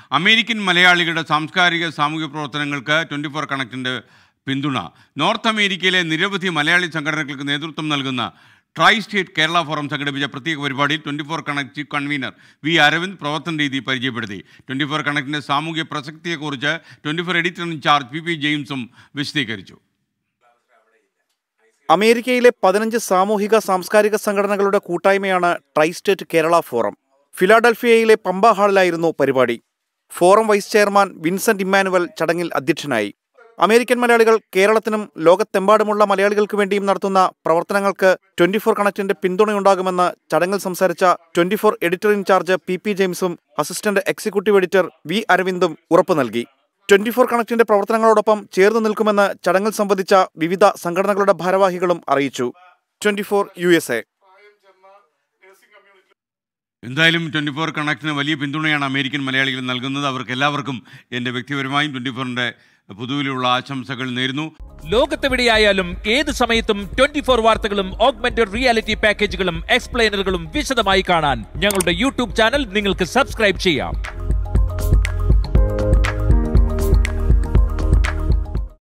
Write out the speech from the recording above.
American മലയാളികളുടെ സാംസ്കാരിക സാമൂഹിക പ്രവർത്തനങ്ങൾക്ക് ട്വൻറ്റി ഫോർ കണക്റ്റിൻ്റെ പിന്തുണ നോർത്ത് അമേരിക്കയിലെ നിരവധി മലയാളി സംഘടനകൾക്ക് നേതൃത്വം നൽകുന്ന ട്രൈ സ്റ്റേറ്റ് കേരള ഫോറം സംഘടിപ്പിച്ച പ്രത്യേക പരിപാടിയിൽ twenty four connect chief convener V Aravind പ്രവർത്തന രീതി പരിചയപ്പെടുത്തി ട്വൻറ്റി ഫോർ കണക്റ്റിൻ്റെ സാമൂഹ്യ പ്രസക്തിയെക്കുറിച്ച് twenty four editor in charge P P ജെയിംസും വിശദീകരിച്ചു അമേരിക്കയിലെ പതിനഞ്ച് സാമൂഹിക സാംസ്കാരിക സംഘടനകളുടെ കൂട്ടായ്മയാണ് ട്രൈ സ്റ്റേറ്റ് കേരള ഫോറം ഫിലാഡൽഫിയയിലെ പമ്പ ഹാളിലായിരുന്നു പരിപാടി forum vice chairman Vincent Emmanuel ചടങ്ങിൽ അധ്യക്ഷനായി അമേരിക്കൻ മലയാളികൾ കേരളത്തിനും ലോകത്തെമ്പാടുമുള്ള മലയാളികൾക്ക് വേണ്ടിയും നടത്തുന്ന പ്രവർത്തനങ്ങൾക്ക് ട്വന്റി ഫോർ കണക്റ്റിന്റെ പിന്തുണയുണ്ടാകുമെന്ന് ചടങ്ങിൽ സംസാരിച്ച twenty four editor in charge P P ജെയിംസും അസിസ്റ്റന്റ് എക്സിക്യൂട്ടീവ് എഡിറ്റർ വി അരവിന്ദും ഉറപ്പു നൽകി ട്വന്റി ഫോർ കണക്റ്റിന്റെ പ്രവർത്തനങ്ങളോടൊപ്പം ചേർന്ന് നിൽക്കുമെന്ന് ചടങ്ങിൽ സംബന്ധിച്ച വിവിധ സംഘടനകളുടെ ഭാരവാഹികളും അറിയിച്ചു twenty four U S A എന്തായാലും ട്വൻറ്റി ഫോർ കണക്റ്റിന് വലിയ പിന്തുണയാണ് അമേരിക്കൻ മലയാളികൾ നൽകുന്നത് അവർക്ക് എല്ലാവർക്കും എൻ്റെ വ്യക്തിപരമായും ട്വൻറ്റി ഫോറിൻ്റെ പുതുവിലുള്ള ആശംസകൾ നേരുന്നു ലോകത്തെവിടെയായാലും ഏത് സമയത്തും ട്വന്റി ഫോർ വാർത്തകളും ഓഗ്മെന്റഡ് റിയാലിറ്റി പാക്കേജുകളും എക്സ്പ്ലെയിനറുകളും വിശദമായി കാണാൻ ഞങ്ങളുടെ യൂട്യൂബ് ചാനൽ നിങ്ങൾക്ക് സബ്സ്ക്രൈബ് ചെയ്യാം